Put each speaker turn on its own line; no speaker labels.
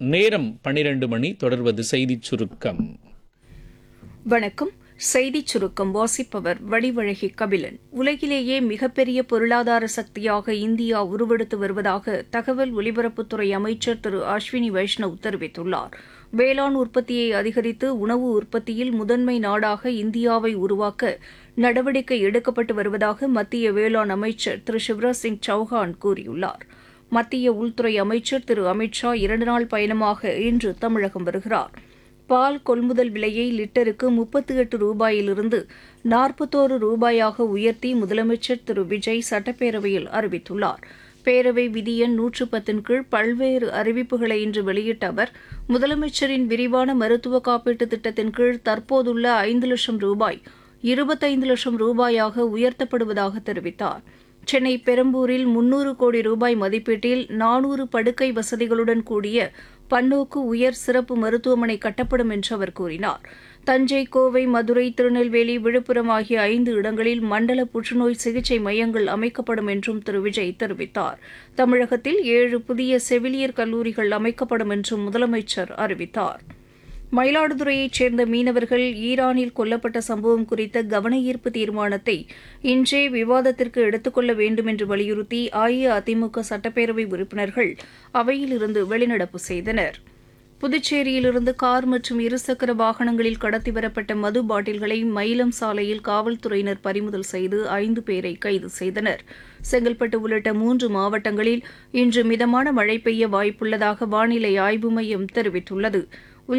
நேரம் பன்னிரண்டு மணி தொடர்வது செய்திச் சுருக்கம்
வணக்கம் செய்திச் சுருக்கம் வாசிப்பவர் வடிவழகி கபிலன் உலகிலேயே மிகப்பெரிய பொருளாதார சக்தியாக இந்தியா உருவெடுத்து வருவதாக தகவல் ஒலிபரப்புத்துறை அமைச்சர் திரு அஸ்வினி வைஷ்ணவ் தெரிவித்துள்ளார் வேளாண் உற்பத்தியை அதிகரித்து உணவு உற்பத்தியில் முதன்மை நாடாக இந்தியாவை உருவாக்க நடவடிக்கை எடுக்கப்பட்டு வருவதாக மத்திய வேளாண் அமைச்சர் திரு சிவராஜ் சிங் சௌஹான் கூறியுள்ளார் மத்திய உள்துறை அமைச்சர் திரு அமித் ஷா இரண்டு நாள் பயணமாக இன்று தமிழகம் வருகிறார் பால் கொள்முதல் விலையை லிட்டருக்கு முப்பத்தி எட்டு ரூபாயிலிருந்து நாற்பத்தோரு ரூபாயாக உயர்த்தி முதலமைச்சர் திரு விஜய் சட்டப்பேரவையில் அறிவித்துள்ளார் பேரவை விதி எண் நூற்று பத்தின் கீழ் பல்வேறு அறிவிப்புகளை இன்று வெளியிட்ட அவர் முதலமைச்சரின் விரிவான மருத்துவ காப்பீட்டு திட்டத்தின் கீழ் தற்போதுள்ள ஐந்து லட்சம் ரூபாய் இருபத்தைந்து லட்சம் ரூபாயாக உயர்த்தப்படுவதாக தெரிவித்தார் சென்னை பெரம்பூரில் முன்னூறு கோடி ரூபாய் மதிப்பீட்டில் நானூறு படுக்கை வசதிகளுடன் கூடிய பன்னோக்கு உயர் சிறப்பு மருத்துவமனை கட்டப்படும் என்று அவர் கூறினார் தஞ்சை கோவை மதுரை திருநெல்வேலி விழுப்புரம் ஆகிய ஐந்து இடங்களில் மண்டல புற்றுநோய் சிகிச்சை மையங்கள் அமைக்கப்படும் என்றும் திரு விஜய் தெரிவித்தார் தமிழகத்தில் ஏழு புதிய செவிலியர் கல்லூரிகள் அமைக்கப்படும் என்றும் முதலமைச்சர் அறிவித்தார் மயிலாடுதுறையைச் சேர்ந்த மீனவர்கள் ஈரானில் கொல்லப்பட்ட சம்பவம் குறித்த கவன ஈர்ப்பு தீர்மானத்தை இன்றே விவாதத்திற்கு எடுத்துக்கொள்ள வேண்டும் என்று வலியுறுத்தி அஇஅதிமுக சட்டப்பேரவை உறுப்பினர்கள் அவையிலிருந்து வெளிநடப்பு செய்தனர் புதுச்சேரியிலிருந்து கார் மற்றும் இருசக்கர வாகனங்களில் கடத்தி வரப்பட்ட மது பாட்டில்களை மயிலம் சாலையில் காவல்துறையினர் பறிமுதல் செய்து ஐந்து பேரை கைது செய்தனர் செங்கல்பட்டு உள்ளிட்ட மூன்று மாவட்டங்களில் இன்று மிதமான மழை பெய்ய வாய்ப்புள்ளதாக வானிலை ஆய்வு மையம் தெரிவித்துள்ளது